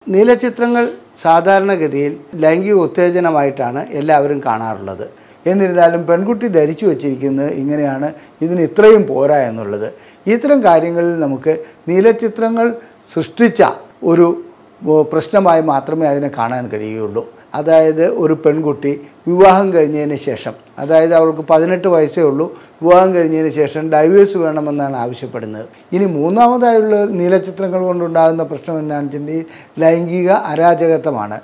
നീലച്ചിത്രങ്ങൾ സാധാരണഗതിയിൽ ലൈംഗിക ഉത്തേജനമായിട്ടാണ് എല്ലാവരും കാണാറുള്ളത് എന്നിരുന്നാലും പെൺകുട്ടി ധരിച്ചു വച്ചിരിക്കുന്നത് ഇങ്ങനെയാണ് ഇതിന് ഇത്രയും പോരാ എന്നുള്ളത് ഇത്തരം കാര്യങ്ങളിൽ നമുക്ക് നീലച്ചിത്രങ്ങൾ സൃഷ്ടിച്ച ഒരു ഓ, പ്രശ്നമായി മാത്രമേ അതിനെ കാണാൻ കഴിയുകയുള്ളൂ അതായത് ഒരു പെൺകുട്ടി വിവാഹം കഴിഞ്ഞതിന് ശേഷം അതായത് അവൾക്ക് പതിനെട്ട് വയസ്സേ ഉള്ളൂ വിവാഹം കഴിഞ്ഞതിന് ശേഷം ഡൈവേഴ്സ് വേണമെന്നാണ് ആവശ്യപ്പെടുന്നത് ഇനി മൂന്നാമതായുള്ള നീലച്ചിത്രങ്ങൾ കൊണ്ടുണ്ടാകുന്ന പ്രശ്നം എന്നാണെന്ന് വെച്ചിട്ടുണ്ടെങ്കിൽ ലൈംഗിക അരാജകത്വമാണ്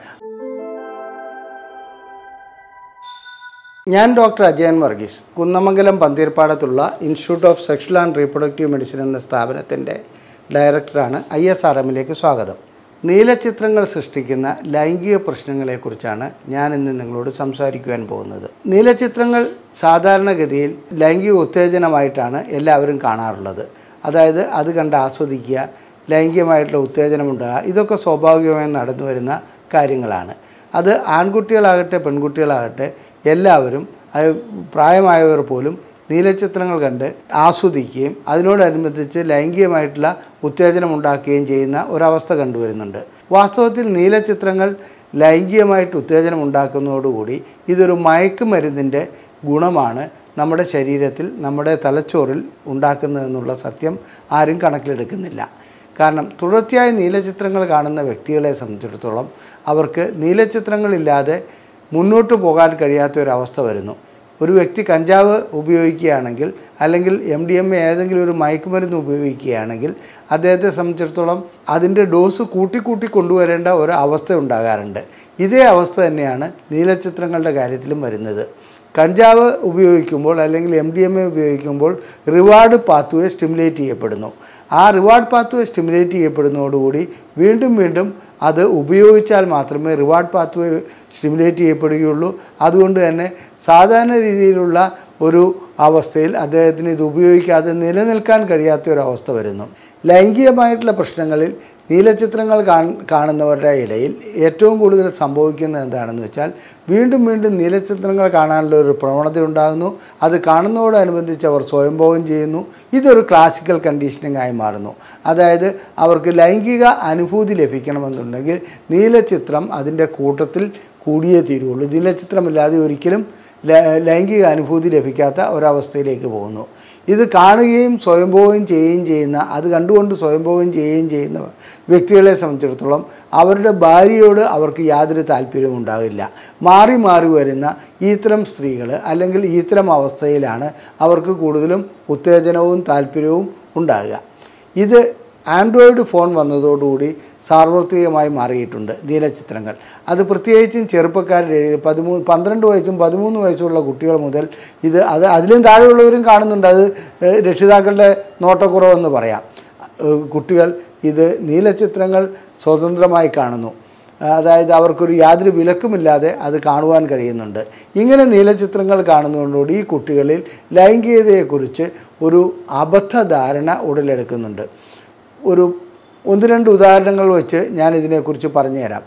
ഞാൻ ഡോക്ടർ അജയൻ വർഗീസ് കുന്നമംഗലം പന്തീർപ്പാടത്തുള്ള institute of sexual and reproductive medicine എന്ന സ്ഥാപനത്തിൻ്റെ ഡയറക്ടറാണ് ഐ എസ് ആർ എമ്മിലേക്ക് സ്വാഗതം നീലച്ചിത്രങ്ങൾ സൃഷ്ടിക്കുന്ന ലൈംഗിക പ്രശ്നങ്ങളെക്കുറിച്ചാണ് ഞാൻ ഇന്ന് നിങ്ങളോട് സംസാരിക്കുവാൻ പോകുന്നത് നീലച്ചിത്രങ്ങൾ സാധാരണഗതിയിൽ ലൈംഗിക ഉത്തേജനമായിട്ടാണ് എല്ലാവരും കാണാറുള്ളത് അതായത് അത് കണ്ട് ആസ്വദിക്കുക ലൈംഗികമായിട്ടുള്ള ഉത്തേജനമുണ്ടാകുക ഇതൊക്കെ സ്വാഭാവികമായി നടന്നു വരുന്ന കാര്യങ്ങളാണ് അത് ആൺകുട്ടികളാകട്ടെ പെൺകുട്ടികളാകട്ടെ എല്ലാവരും അത് പ്രായമായവർ പോലും നീലച്ചിത്രങ്ങൾ കണ്ട് ആസ്വദിക്കുകയും അതിനോടനുബന്ധിച്ച് ലൈംഗികമായിട്ടുള്ള ഉത്തേജനം ഉണ്ടാക്കുകയും ചെയ്യുന്ന ഒരവസ്ഥ കണ്ടുവരുന്നുണ്ട് വാസ്തവത്തിൽ നീലച്ചിത്രങ്ങൾ ലൈംഗികമായിട്ട് ഉത്തേജനം ഉണ്ടാക്കുന്നതോടുകൂടി ഇതൊരു മയക്കുമരുന്നിൻ്റെ ഗുണമാണ് നമ്മുടെ ശരീരത്തിൽ നമ്മുടെ തലച്ചോറിൽ ഉണ്ടാക്കുന്നതെന്നുള്ള സത്യം ആരും കണക്കിലെടുക്കുന്നില്ല കാരണം തുടർച്ചയായി നീലച്ചിത്രങ്ങൾ കാണുന്ന വ്യക്തികളെ സംബന്ധിച്ചിടത്തോളം അവർക്ക് നീലച്ചിത്രങ്ങളില്ലാതെ മുന്നോട്ട് പോകാൻ കഴിയാത്ത ഒരവസ്ഥ വരുന്നു ഒരു വ്യക്തി കഞ്ചാവ് ഉപയോഗിക്കുകയാണെങ്കിൽ അല്ലെങ്കിൽ എം ഡി എം എ ഏതെങ്കിലും ഒരു മയക്കുമരുന്ന് ഉപയോഗിക്കുകയാണെങ്കിൽ അദ്ദേഹത്തെ സംബന്ധിച്ചിടത്തോളം അതിൻ്റെ ഡോസ് കൂട്ടിക്കൂട്ടി കൊണ്ടുവരേണ്ട ഒരു അവസ്ഥ ഉണ്ടാകാറുണ്ട് ഇതേ അവസ്ഥ തന്നെയാണ് നീലച്ചിത്രങ്ങളുടെ കാര്യത്തിലും വരുന്നത് കഞ്ചാവ് ഉപയോഗിക്കുമ്പോൾ അല്ലെങ്കിൽ എം ഡി എം എ ഉപയോഗിക്കുമ്പോൾ റിവാർഡ് പാത്വേ സ്റ്റിമുലേറ്റ് ചെയ്യപ്പെടുന്നു ആ റിവാർഡ് പാത്വേ സ്റ്റിമുലേറ്റ് ചെയ്യപ്പെടുന്നതോടുകൂടി വീണ്ടും വീണ്ടും അത് ഉപയോഗിച്ചാൽ മാത്രമേ റിവാർഡ് പാത്വേ സ്റ്റിമുലേറ്റ് ചെയ്യപ്പെടുകയുള്ളൂ അതുകൊണ്ട് തന്നെ സാധാരണ രീതിയിലുള്ള ഒരു അവസ്ഥയിൽ അദ്ദേഹത്തിന് ഇത് ഉപയോഗിക്കാതെ നിലനിൽക്കാൻ കഴിയാത്ത ഒരു അവസ്ഥ വരുന്നു ലൈംഗികമായിട്ടുള്ള പ്രശ്നങ്ങളിൽ നീലച്ചിത്രങ്ങൾ കാണുന്നവരുടെ ഇടയിൽ ഏറ്റവും കൂടുതൽ സംഭവിക്കുന്നത് എന്താണെന്ന് വെച്ചാൽ വീണ്ടും വീണ്ടും നീലച്ചിത്രങ്ങൾ കാണാനുള്ള ഒരു പ്രവണത ഉണ്ടാകുന്നു അത് കാണുന്നതോടനുബന്ധിച്ച് അവർ സ്വയംഭോഗം ചെയ്യുന്നു ഇതൊരു ക്ലാസിക്കൽ കണ്ടീഷനിങ് ആയി മാറുന്നു അതായത് അവർക്ക് ലൈംഗിക അനുഭൂതി ലഭിക്കണമെന്നുണ്ടെങ്കിൽ നീലച്ചിത്രം അതിൻ്റെ കൂട്ടത്തിൽ കൂടിയേ തീരുള്ളൂ നീലച്ചിത്രമില്ലാതെ ഒരിക്കലും ലൈംഗിക അനുഭൂതി ലഭിക്കാത്ത ഒരവസ്ഥയിലേക്ക് പോകുന്നു ഇത് കാണുകയും സ്വയംഭോഗം ചെയ്യുകയും ചെയ്യുന്ന അത് കണ്ടുകൊണ്ട് സ്വയംഭോഗം ചെയ്യുകയും ചെയ്യുന്ന വ്യക്തികളെ സംബന്ധിച്ചിടത്തോളം അവരുടെ ഭാര്യയോട് അവർക്ക് യാതൊരു താല്പര്യവും ഉണ്ടാകില്ല മാറി മാറി വരുന്ന ഇത്തരം സ്ത്രീകൾ അല്ലെങ്കിൽ ഇത്തരം അവസ്ഥയിലാണ് അവർക്ക് കൂടുതലും ഉത്തേജനവും താല്പര്യവും ഉണ്ടാകുക ഇത് ആൻഡ്രോയിഡ് ഫോൺ വന്നതോടുകൂടി സാർവത്രികമായി മാറിയിട്ടുണ്ട് നീലച്ചിത്രങ്ങൾ അത് പ്രത്യേകിച്ചും ചെറുപ്പക്കാരുടെ ഇടയിൽ പതിമൂന്ന് പന്ത്രണ്ട് വയസ്സും പതിമൂന്ന് വയസ്സുള്ള കുട്ടികൾ മുതൽ ഇത് അത് അതിലും താഴെയുള്ളവരും കാണുന്നുണ്ട് അത് ഏഹ്, രക്ഷിതാക്കളുടെ നോട്ടക്കുറവെന്ന് പറയാം ഏഹ്, കുട്ടികൾ ഇത് നീലച്ചിത്രങ്ങൾ സ്വതന്ത്രമായി കാണുന്നു അതായത് അവർക്കൊരു യാതൊരു വിലക്കുമില്ലാതെ അത് കാണുവാൻ കഴിയുന്നുണ്ട് ഇങ്ങനെ നീലച്ചിത്രങ്ങൾ കാണുന്നതോടുകൂടി ഈ കുട്ടികളിൽ ലൈംഗികതയെക്കുറിച്ച് ഒരു അബദ്ധധാരണ ഉടലെടുക്കുന്നുണ്ട് ഒരു ഒന്ന് രണ്ട് ഉദാഹരണങ്ങൾ വെച്ച് ഞാൻ ഇതിനെക്കുറിച്ച് പറഞ്ഞു തരാം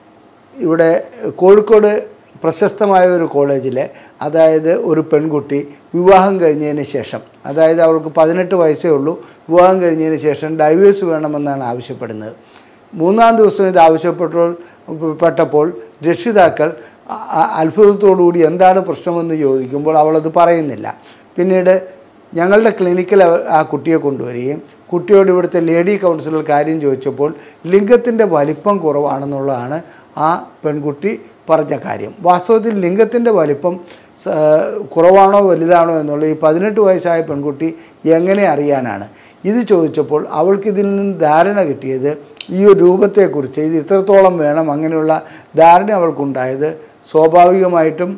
ഇവിടെ കോഴിക്കോട് പ്രശസ്തമായ ഒരു കോളേജിലെ അതായത് ഒരു പെൺകുട്ടി വിവാഹം കഴിഞ്ഞതിന് ശേഷം അതായത് അവൾക്ക് പതിനെട്ട് വയസ്സേ ഉള്ളൂ വിവാഹം കഴിഞ്ഞതിന് ശേഷം ഡൈവേഴ്സ് വേണമെന്നാണ് ആവശ്യപ്പെടുന്നത് മൂന്നാം ദിവസം ഇത് ആവശ്യപ്പെട്ടപ്പോൾ പെട്ടപ്പോൾ രക്ഷിതാക്കൾ അ- അ- അത്ഭുതത്തോടുകൂടി എന്താണ് പ്രശ്നമെന്ന് ചോദിക്കുമ്പോൾ അവളത് പറയുന്നില്ല പിന്നീട് ഞങ്ങളുടെ ക്ലിനിക്കിൽ അവർ ആ കുട്ടിയെ കൊണ്ടുവരികയും കുട്ടിയോട് ഇവിടുത്തെ ലേഡി കൗൺസിലർ കാര്യം ചോദിച്ചപ്പോൾ ലിംഗത്തിൻ്റെ വലിപ്പം കുറവാണെന്നുള്ളതാണ് ആ പെൺകുട്ടി പറഞ്ഞ കാര്യം വാസ്തവത്തിൽ ലിംഗത്തിൻ്റെ വലിപ്പം സ- കുറവാണോ വലുതാണോ എന്നുള്ള ഈ പതിനെട്ട് വയസ്സായ പെൺകുട്ടി എങ്ങനെ അറിയാനാണ് ഇത് ചോദിച്ചപ്പോൾ അവൾക്കിതിൽ നിന്ന് ധാരണ കിട്ടിയത് ഈ ഒരു രൂപത്തെക്കുറിച്ച് ഇത് ഇത്രത്തോളം വേണം അങ്ങനെയുള്ള ധാരണ അവൾക്കുണ്ടായത് സ്വാഭാവികമായിട്ടും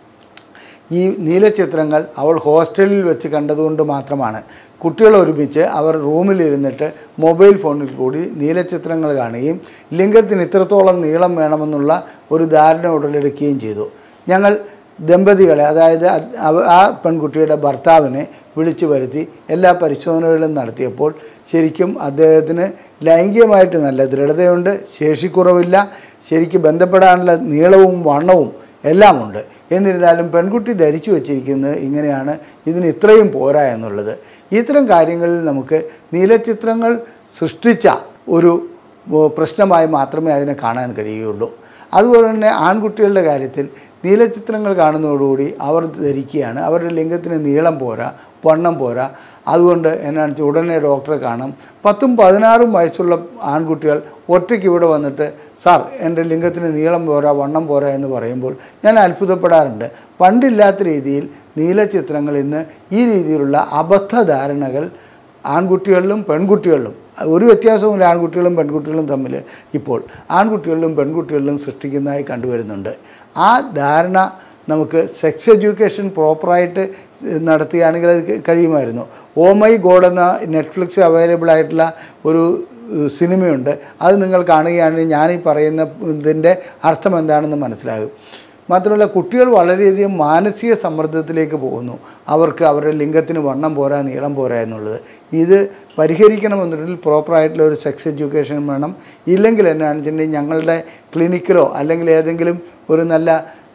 ഈ നീലച്ചിത്രങ്ങൾ അവൾ ഹോസ്റ്റലിൽ വെച്ച് കണ്ടതുകൊണ്ട് മാത്രമാണ് കുട്ടികൾ ഒരുമിച്ച് അവർ റൂമിലിരുന്നിട്ട് മൊബൈൽ ഫോണിൽ കൂടി നീലച്ചിത്രങ്ങൾ കാണുകയും ലിംഗത്തിന് ഇത്രത്തോളം നീളം വേണമെന്നുള്ള ഒരു ധാരണ ഉടലെടുക്കുകയും ചെയ്തു ഞങ്ങൾ ദമ്പതികളെ അതായത് അത് അവ- ആ പെൺകുട്ടിയുടെ ഭർത്താവിനെ വിളിച്ചു വരുത്തി എല്ലാ പരിശോധനകളും നടത്തിയപ്പോൾ ശരിക്കും അദ്ദേഹത്തിന് ലൈംഗികമായിട്ട് നല്ല ദൃഢതയുണ്ട് ശേഷിക്കുറവില്ല ശരിക്കും ബന്ധപ്പെടാനുള്ള നീളവും വണ്ണവും എല്ലാമുണ്ട് എന്നിരുന്നാലും പെൺകുട്ടി ധരിച്ചു വച്ചിരിക്കുന്നത് ഇങ്ങനെയാണ് ഇതിന് ഇത്രയും പോരാ എന്നുള്ളത് ഇത്തരം കാര്യങ്ങളിൽ നമുക്ക് നീലച്ചിത്രങ്ങൾ സൃഷ്ടിച്ച ഒരു ഓ, പ്രശ്നമായി മാത്രമേ അതിനെ കാണാൻ കഴിയുകയുള്ളൂ അതുപോലെ തന്നെ ആൺകുട്ടികളുടെ കാര്യത്തിൽ നീലച്ചിത്രങ്ങൾ കാണുന്നതോടുകൂടി അവർ ധരിക്കുകയാണ് അവരുടെ ലിംഗത്തിന് നീളം പോരാ വണ്ണം പോരാ അതുകൊണ്ട് എന്നാണെന്ന് വെച്ചാൽ ഉടനെ ഡോക്ടറെ കാണും പത്തും പതിനാറും വയസ്സുള്ള ആൺകുട്ടികൾ ഒറ്റയ്ക്ക് ഇവിടെ വന്നിട്ട് സാർ എൻ്റെ ലിംഗത്തിന് നീളം പോരാ വണ്ണം പോരാ എന്ന് പറയുമ്പോൾ ഞാൻ അത്ഭുതപ്പെടാറുണ്ട് പണ്ടില്ലാത്ത രീതിയിൽ നീലച്ചിത്രങ്ങൾ ഇന്ന് ഈ രീതിയിലുള്ള അബദ്ധധാരണകൾ ആൺകുട്ടികളിലും പെൺകുട്ടികളിലും ഒരു വ്യത്യാസവുമില്ല ആൺകുട്ടികളും പെൺകുട്ടികളും തമ്മിൽ ഇപ്പോൾ ആൺകുട്ടികളിലും പെൺകുട്ടികളിലും സൃഷ്ടിക്കുന്നതായി കണ്ടുവരുന്നുണ്ട് ആ ധാരണ നമുക്ക് സെക്സ് എഡ്യൂക്കേഷൻ പ്രോപ്പറായിട്ട് നടത്തുകയാണെങ്കിൽ അത് കഴിയുമായിരുന്നു ഓ മൈ ഗോഡ് എന്ന നെറ്റ്ഫ്ലിക്സ് അവൈലബിൾ ആയിട്ടുള്ള ഒരു ഏഹ്, സിനിമയുണ്ട് അത് നിങ്ങൾ കാണുകയാണെങ്കിൽ ഞാനീ പറയുന്ന ഇതിൻ്റെ അർത്ഥം എന്താണെന്ന് മനസ്സിലാകും മാത്രമല്ല കുട്ടികൾ വളരെയധികം മാനസിക സമ്മർദ്ദത്തിലേക്ക് പോകുന്നു അവർക്ക് അവരുടെ ലിംഗത്തിന് വണ്ണം പോരാ നീളം പോരാ എന്നുള്ളത് ഇത് പരിഹരിക്കണമെന്നുണ്ടെങ്കിൽ പ്രോപ്പറായിട്ടുള്ള ഒരു സെക്സ് എഡ്യൂക്കേഷൻ വേണം ഇല്ലെങ്കിൽ എന്നാണെന്ന് വെച്ചിട്ടുണ്ടെങ്കിൽ ഞങ്ങളുടെ ക്ലിനിക്കിലോ അല്ലെങ്കിൽ ഏതെങ്കിലും ഒരു നല്ല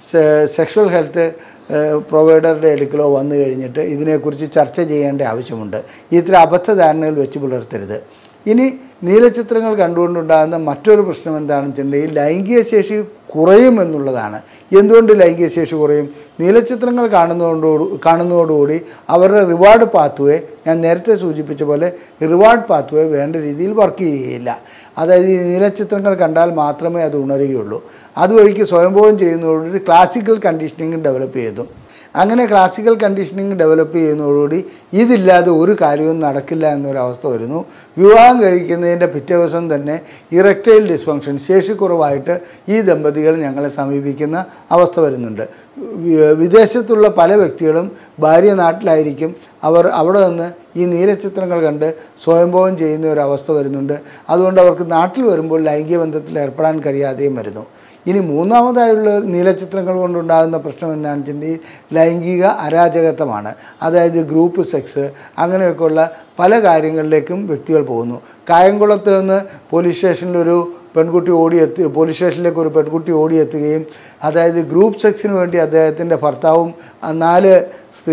സെക്ഷൽ ഹെൽത്ത് പ്രൊവൈഡറുടെ അടുക്കലോ വന്നു കഴിഞ്ഞിട്ട് ഇതിനെക്കുറിച്ച് ചർച്ച ചെയ്യേണ്ട ആവശ്യമുണ്ട് ഇത്തരം അബദ്ധധാരണകൾ വെച്ച് പുലർത്തരുത് ഇനി നീലച്ചിത്രങ്ങൾ കണ്ടുകൊണ്ടുണ്ടാകുന്ന മറ്റൊരു പ്രശ്നം എന്താണെന്ന് വെച്ചിട്ടുണ്ടെങ്കിൽ ലൈംഗിക ശേഷി കുറയുമെന്നുള്ളതാണ് എന്തുകൊണ്ട് ലൈംഗിക ശേഷി കുറയും നീലച്ചിത്രങ്ങൾ കാണുന്നതോടു കാണുന്നതോടുകൂടി അവരുടെ റിവാർഡ് പാത്വേ ഞാൻ നേരത്തെ സൂചിപ്പിച്ച പോലെ റിവാർഡ് പാത്വേ വേണ്ട രീതിയിൽ വർക്ക് ചെയ്യുകയില്ല അതായത് ഈ നീലച്ചിത്രങ്ങൾ കണ്ടാൽ മാത്രമേ അത് ഉണരുകയുള്ളൂ അതുവഴിക്ക് സ്വയംഭവം ചെയ്യുന്നതോടുകൂടി ക്ലാസിക്കൽ കണ്ടീഷനിങ് ഡെവലപ്പ് ചെയ്തു അങ്ങനെ ക്ലാസിക്കൽ കണ്ടീഷനിങ് ഡെവലപ്പ് ചെയ്യുന്നതോടുകൂടി ഇതില്ലാതെ ഒരു കാര്യവും നടക്കില്ല എന്നൊരവസ്ഥ വരുന്നു വിവാഹം കഴിക്കുന്നതിൻ്റെ പിറ്റേ ദിവസം തന്നെ ഇറക്റ്റൈൽ ഡിസ്ഫങ്ഷൻ ശേഷിക്കുറവായിട്ട് ഈ ദമ്പതികൾ ഞങ്ങളെ സമീപിക്കുന്ന അവസ്ഥ വരുന്നുണ്ട് വി- വിദേശത്തുള്ള പല വ്യക്തികളും ഭാര്യ നാട്ടിലായിരിക്കും അവർ അവിടെ നിന്ന് ഈ നീലച്ചിത്രങ്ങൾ കണ്ട് സ്വയംഭവം ചെയ്യുന്ന ഒരു അവസ്ഥ വരുന്നുണ്ട് അതുകൊണ്ട് അവർക്ക് നാട്ടിൽ വരുമ്പോൾ ലൈംഗിക ബന്ധത്തിൽ ഏർപ്പെടാൻ കഴിയാതെയും വരുന്നു ഇനി മൂന്നാമതായുള്ള നീലച്ചിത്രങ്ങൾ കൊണ്ടുണ്ടാകുന്ന പ്രശ്നം എന്നാണെന്ന് വെച്ചിട്ടുണ്ടെങ്കിൽ ലൈംഗിക അരാജകത്വമാണ് അതായത് ഗ്രൂപ്പ് സെക്സ് അങ്ങനെയൊക്കെയുള്ള പല കാര്യങ്ങളിലേക്കും വ്യക്തികൾ പോകുന്നു കായംകുളത്ത് നിന്ന് പോലീസ് സ്റ്റേഷനിലൊരു പെൺകുട്ടി ഓടിയെത്തി പോലീസ് സ്റ്റേഷനിലേക്ക് ഒരു പെൺകുട്ടി ഓടിയെത്തുകയും അതായത് ഗ്രൂപ്പ് സെക്സിന് വേണ്ടി അദ്ദേഹത്തിൻ്റെ ഭർത്താവും ആ നാല് സ്ത്രീ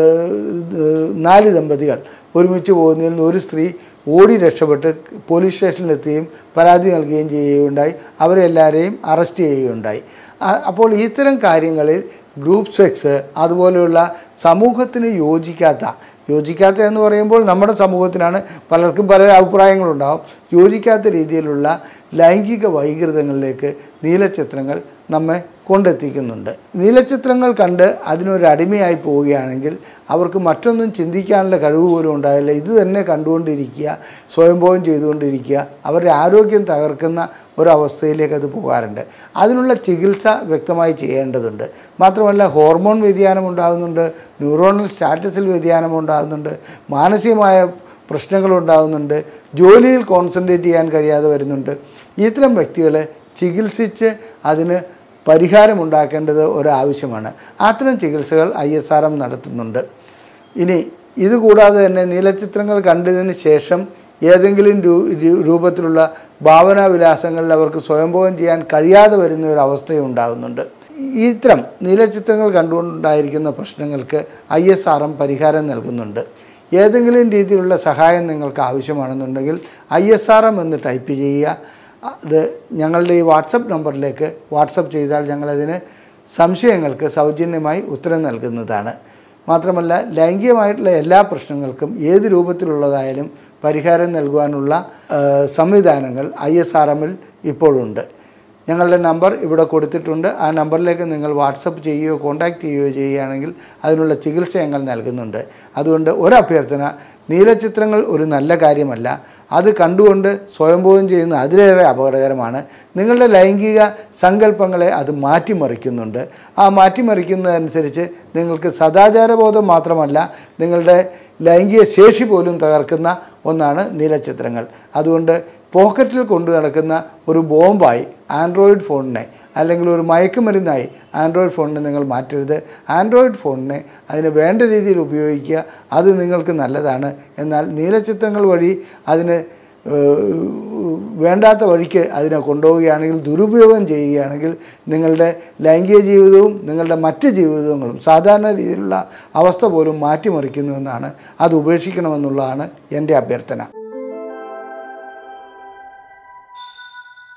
ഏഹ്, നാല് ദമ്പതികൾ ഒരുമിച്ച് പോകുന്നതിൽ നിന്ന് ഒരു സ്ത്രീ ഓടി രക്ഷപ്പെട്ട് പോലീസ് സ്റ്റേഷനിലെത്തുകയും പരാതി നൽകുകയും ചെയ്യുകയുണ്ടായി അവരെല്ലാവരെയും അറസ്റ്റ് ചെയ്യുകയുണ്ടായി ആ- അപ്പോൾ ഇത്തരം കാര്യങ്ങളിൽ ഗ്രൂപ്പ് സെക്സ് അതുപോലെയുള്ള സമൂഹത്തിന് യോജിക്കാത്ത യോജിക്കാത്ത എന്ന് പറയുമ്പോൾ നമ്മുടെ സമൂഹത്തിനാണ് പലർക്കും പല അഭിപ്രായങ്ങളുണ്ടാവും യോജിക്കാത്ത രീതിയിലുള്ള ലൈംഗിക വൈകൃതങ്ങളിലേക്ക് നീലച്ചിത്രങ്ങൾ നമ്മെ കൊണ്ടെത്തിക്കുന്നുണ്ട് നീലച്ചിത്രങ്ങൾ കണ്ട് അതിനൊരു അടിമയായി പോവുകയാണെങ്കിൽ അവർക്ക് മറ്റൊന്നും ചിന്തിക്കാനുള്ള കഴിവ് പോലും ഉണ്ടാകില്ല ഇത് തന്നെ കണ്ടുകൊണ്ടിരിക്കുക സ്വയംഭോഗം ചെയ്തുകൊണ്ടിരിക്കുക അവരുടെ ആരോഗ്യം തകർക്കുന്ന ഒരവസ്ഥയിലേക്ക് അത് പോകാറുണ്ട് അതിനുള്ള ചികിത്സ വ്യക്തമായി ചെയ്യേണ്ടതുണ്ട് മാത്രമല്ല ഹോർമോൺ വ്യതിയാനം ഉണ്ടാകുന്നുണ്ട് ന്യൂറോണൽ സ്റ്റാറ്റസിൽ വ്യതിയാനം ഉണ്ടാകുന്നുണ്ട് മാനസികമായ പ്രശ്നങ്ങളുണ്ടാകുന്നുണ്ട് ജോലിയിൽ കോൺസെൻട്രേറ്റ് ചെയ്യാൻ കഴിയാതെ വരുന്നുണ്ട് ഇത്തരം വ്യക്തികളെ ചികിത്സിച്ച് അതിന് പരിഹാരമുണ്ടാക്കേണ്ടത് ഒരാവശ്യമാണ് അത്തരം ചികിത്സകൾ ഐ എസ് ആർ എം നടത്തുന്നുണ്ട് ഇനി ഇതുകൂടാതെ തന്നെ നീലച്ചിത്രങ്ങൾ കണ്ടതിന് ശേഷം ഏതെങ്കിലും രൂ- രൂ- രൂപത്തിലുള്ള ഭാവനാവിലാസങ്ങളിൽ അവർക്ക് സ്വയംഭോഗം ചെയ്യാൻ കഴിയാതെ വരുന്ന ഒരു അവസ്ഥയും ഉണ്ടാകുന്നുണ്ട് ഇത്തരം നീലച്ചിത്രങ്ങൾ കണ്ടുകൊണ്ടുണ്ടായിരിക്കുന്ന പ്രശ്നങ്ങൾക്ക് ഐ എസ് ആർ എം പരിഹാരം നൽകുന്നുണ്ട് ഏതെങ്കിലും രീതിയിലുള്ള സഹായം നിങ്ങൾക്ക് ആവശ്യമാണെന്നുണ്ടെങ്കിൽ ഐ എസ് ആർ എം എന്ന് ടൈപ്പ് ചെയ്യുക അത് ഞങ്ങളുടെ ഈ വാട്സപ്പ് നമ്പറിലേക്ക് വാട്സപ്പ് ചെയ്താൽ ഞങ്ങളതിന് സംശയങ്ങൾക്ക് സൗജന്യമായി ഉത്തരം നൽകുന്നതാണ് മാത്രമല്ല ലൈംഗികമായിട്ടുള്ള എല്ലാ പ്രശ്നങ്ങൾക്കും ഏത് രൂപത്തിലുള്ളതായാലും പരിഹാരം നൽകുവാനുള്ള ആ, സംവിധാനങ്ങൾ ഐ എസ് ആർ എമ്മിൽ ഇപ്പോഴുണ്ട് ഞങ്ങളുടെ നമ്പർ ഇവിടെ കൊടുത്തിട്ടുണ്ട് ആ നമ്പറിലേക്ക് നിങ്ങൾ വാട്സപ്പ് ചെയ്യുകയോ കോൺടാക്റ്റ് ചെയ്യുകയോ ചെയ്യുകയാണെങ്കിൽ അതിനുള്ള ചികിത്സ ഞങ്ങൾ നൽകുന്നുണ്ട് അതുകൊണ്ട് ഒരഭ്യർത്ഥന നീലച്ചിത്രങ്ങൾ ഒരു നല്ല കാര്യമല്ല അത് കണ്ടുകൊണ്ട് സ്വയംഭോഗം ചെയ്യുന്ന അതിലേറെ അപകടകരമാണ് നിങ്ങളുടെ ലൈംഗിക സങ്കല്പങ്ങളെ അത് മാറ്റിമറിക്കുന്നുണ്ട് ആ മാറ്റിമറിക്കുന്നതനുസരിച്ച് നിങ്ങൾക്ക് സദാചാരബോധം മാത്രമല്ല നിങ്ങളുടെ ലൈംഗിക ശേഷി പോലും തകർക്കുന്ന ഒന്നാണ് നീലച്ചിത്രങ്ങൾ അതുകൊണ്ട് പോക്കറ്റിൽ കൊണ്ടു നടക്കുന്ന ഒരു ബോംബായി ആൻഡ്രോയിഡ് ഫോണിനെ അല്ലെങ്കിൽ ഒരു മയക്കുമരുന്നായി ആൻഡ്രോയിഡ് ഫോണിനെ നിങ്ങൾ മാറ്റരുത് ആൻഡ്രോയിഡ് ഫോണിനെ അതിന് വേണ്ട രീതിയിൽ ഉപയോഗിക്കുക അത് നിങ്ങൾക്ക് നല്ലതാണ് എന്നാൽ നീലച്ചിത്രങ്ങൾ വഴി അതിന് ഏഹ്, വേണ്ടാത്ത വഴിക്ക് അതിനെ കൊണ്ടുപോവുകയാണെങ്കിൽ ദുരുപയോഗം ചെയ്യുകയാണെങ്കിൽ നിങ്ങളുടെ ലൈംഗിക ജീവിതവും നിങ്ങളുടെ മറ്റ് ജീവിതങ്ങളും സാധാരണ രീതിയിലുള്ള അവസ്ഥ പോലും മാറ്റിമറിക്കുന്നുവെന്നാണ് അത് ഉപേക്ഷിക്കണമെന്നുള്ളതാണ് എൻ്റെ അഭ്യർത്ഥന